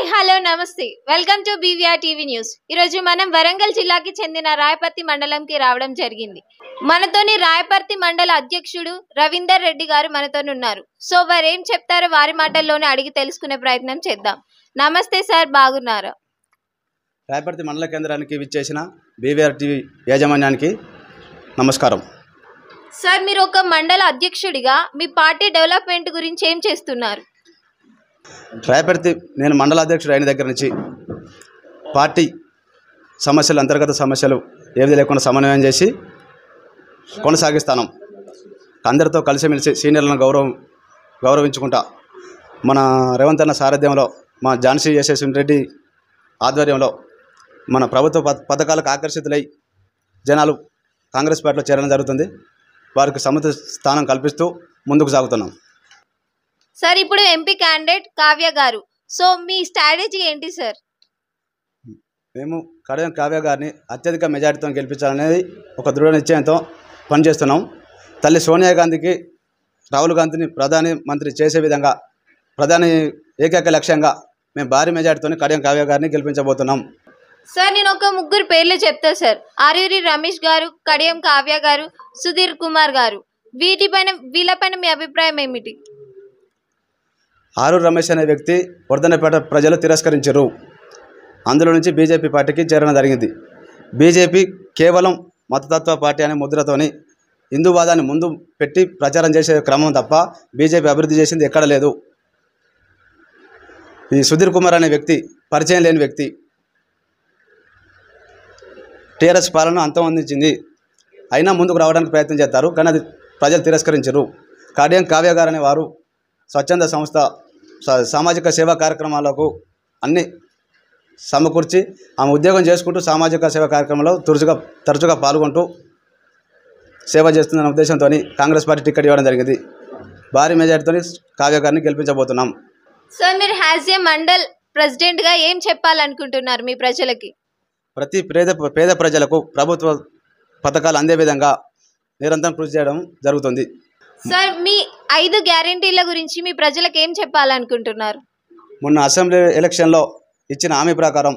hello నమస్తే welcome to BVR TV news ఈరోజు మనం వరంగల్ జిల్లాకి చెందిన రాయపర్తి మండలంకి రావడం జరిగింది మనతోని రాయపర్తి మండల అధ్యక్షుడు రవీందర్ రెడ్డి గారు మనతోని ఉన్నారు సో వారు ఏం చెప్తారో వారి మాటల్లోనే అడిగి తెలుసుకునే ప్రయత్నం చేద్దాం నమస్తే సార్ బాగున్నారా రాయపర్తి మండల కేంద్రానికి విచ్చేసిన బీవీఆర్ టీవీ యాజమాన్యానికి నమస్కారం సార్ మీరు ఒక మండల అధ్యక్షుడిగా మీ పార్టీ డెవలప్మెంట్ గురించి ఏం చేస్తున్నారు రాయపర్తి నేను మండల అధ్యక్షుడు అయిన దగ్గర నుంచి పార్టీ సమస్యలు అంతర్గత సమస్యలు ఏది లేకుండా సమన్వయం చేసి కొనసాగిస్తాను అందరితో కలిసిమెలిసి సీనియర్లను గౌరవం గౌరవించుకుంటా మన రేవంత్ అన్న సారథ్యంలో మా ఝాన్సీ యశస్విని రెడ్డి ఆధ్వర్యంలో మన ప్రభుత్వ పథ పథకాలకు ఆకర్షితులై జనాలు కాంగ్రెస్ పార్టీలో చేరడం జరుగుతుంది వారికి సముచిత స్థానం కల్పిస్తూ ముందుకు సాగుతున్నాం సార్ ఇప్పుడు ఎంపీ క్యాండిడేట్ కావ్య గారు సో మీ స్ట్రాటజీ ఏంటి సార్ మేము కడియం కావ్య గారిని అత్యధిక మెజారిటీతో గెలిపించాలనేది ఒక దృఢ నిశ్చయంతో పనిచేస్తున్నాం తల్లి సోనియా గాంధీకి రాహుల్ గాంధీని ప్రధాని మంత్రి చేసే విధంగా ప్రధాని ఏకైక లక్ష్యంగా మేము భారీ మెజారిటీతో కడియం కావ్య గారిని గెలిపించబోతున్నాం సార్ నేను ఒక ముగ్గురు పేర్లు చెప్తా సార్ ఆర్యూరి రమేష్ గారు కడియం కావ్య గారు సుధీర్ కుమార్ గారు వీటిపైన వీళ్ళపైన మీ అభిప్రాయం ఏమిటి ఆరు రమేష్ అనే వ్యక్తి వర్ధనపేట ప్రజలు తిరస్కరించారు అందులో నుంచి బీజేపీ పార్టీకి చేరడం జరిగింది బీజేపీ కేవలం మతతత్వ పార్టీ అనే ముద్రతోని హిందూవాదాన్ని ముందు పెట్టి ప్రచారం చేసే క్రమం తప్ప బీజేపీ అభివృద్ధి చేసింది ఎక్కడ లేదు ఈ సుధీర్ కుమార్ అనే వ్యక్తి పరిచయం లేని వ్యక్తి టీఆర్ఎస్ పాలన అంతమొందించింది అయినా ముందుకు రావడానికి ప్రయత్నం చేస్తారు కానీ అది ప్రజలు తిరస్కరించరు కార్డియం కావ్య గారు అనే వారు స్వచ్ఛంద సంస్థ స- సామాజిక సేవా కార్యక్రమాలకు అన్ని సమకూర్చి ఆమె ఉద్యోగం చేసుకుంటూ సామాజిక సేవా కార్యక్రమంలో తరచుగా తరచుగా పాల్గొంటూ సేవ చేస్తుందన్న ఉద్దేశంతో కాంగ్రెస్ పార్టీ టికెట్ ఇవ్వడం జరిగింది భారీ మెజార్టీతో కావ్య గారిని గెలిపించబోతున్నాం సార్ మీరు హ్యాజ్ ఏ మండల్ ప్రెసిడెంట్ గా ఏం చెప్పాలనుకుంటున్నారు మీ ప్రజలకి ప్రతి పేద పేద ప్రజలకు ప్రభుత్వ పథకాలు అందే విధంగా నిరంతరం కృషి చేయడం జరుగుతుంది సార్ మీ ఐదు గ్యారెంటీల గురించి మీ ప్రజలకు ఏం చెప్పాలనుకుంటున్నారు మొన్న అసెంబ్లీ ఎలక్షన్లో ఇచ్చిన హామీ ప్రకారం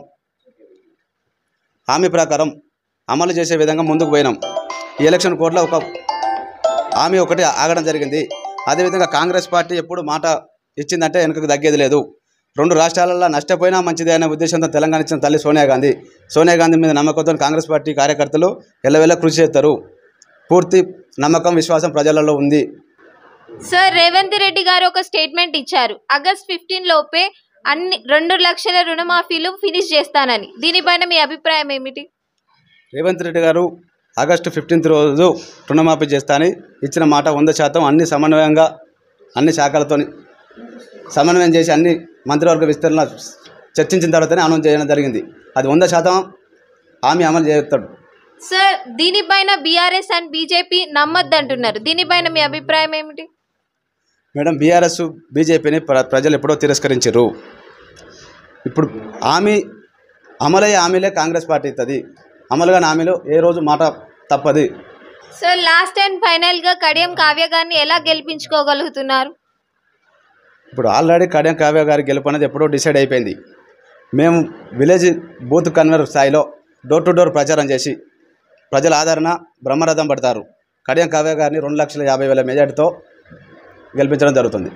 హామీ ప్రకారం అమలు చేసే విధంగా ముందుకు పోయినాం ఈ ఎలక్షన్ కోర్టులో ఒక హామీ ఒకటి ఆగడం జరిగింది అదేవిధంగా కాంగ్రెస్ పార్టీ ఎప్పుడు మాట ఇచ్చిందంటే వెనుకకు తగ్గేది లేదు రెండు రాష్ట్రాలలో నష్టపోయినా మంచిదే అనే ఉద్దేశంతో తెలంగాణ ఇచ్చిన తల్లి సోనియా గాంధీ సోనియా గాంధీ మీద నమ్మకంతో కాంగ్రెస్ పార్టీ కార్యకర్తలు ఎల్లవెల్ల కృషి చేస్తారు పూర్తి నమ్మకం విశ్వాసం ప్రజలలో ఉంది సార్ రేవంత్ రెడ్డి గారు ఒక స్టేట్మెంట్ ఇచ్చారు ఆగస్ట్ ఫిఫ్టీన్ లోపే అన్ని రెండు లక్షల రుణమాఫీలు ఫినిష్ చేస్తానని దీనిపైన మీ అభిప్రాయం ఏమిటి రేవంత్ రెడ్డి గారు ఆగస్టు ఫిఫ్టీన్త్ రోజు రుణమాఫీ చేస్తా అని ఇచ్చిన మాట వంద శాతం అన్ని సమన్వయంగా అన్ని శాఖలతో సమన్వయం చేసి అన్ని మంత్రివర్గ విస్తరణ చర్చించిన తర్వాతనే అనౌన్స్ చేయడం జరిగింది అది వంద శాతం హామీ అమలు చేస్తాడు సార్ దీనిపైన బీఆర్ఎస్ అండ్ బీజేపీ నమ్మొద్దంటున్నారు దీనిపైన మీ అభిప్రాయం ఏమిటి మేడం బీఆర్ఎస్ బీజేపీని ప్ర ప్రజలు ఎప్పుడో తిరస్కరించారు ఇప్పుడు హామీ అమలయ్యే హామీలే కాంగ్రెస్ పార్టీ ఇస్తుంది అమలుగా హామీలు ఏ రోజు మాట తప్పది సార్ లాస్ట్ అండ్ ఫైనల్ గా కడియం కావ్య గారిని ఎలా గెలిపించుకోగలుగుతున్నారు ఇప్పుడు ఆల్రెడీ కడియం కావ్య గారి గెలుపు అనేది ఎప్పుడో డిసైడ్ అయిపోయింది మేము విలేజ్ బూత్ కన్వర్ స్థాయిలో డోర్ టు డోర్ ప్రచారం చేసి ప్రజల ఆదరణ బ్రహ్మరథం పడతారు కడియం కావ్య గారిని రెండు లక్షల యాభై వేల మెజార్టీతో గెలిపించడం జరుగుతుంది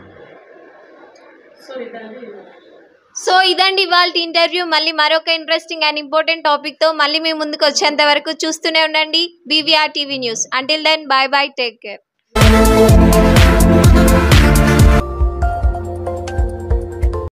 సో ఇదండి ఇవాళ ఇంటర్వ్యూ మళ్ళీ మరొక ఇంట్రెస్టింగ్ అండ్ ఇంపార్టెంట్ టాపిక్ తో మళ్ళీ మీ ముందుకు వచ్చేంత వరకు చూస్తూనే ఉండండి BVR TV news until then bye bye take care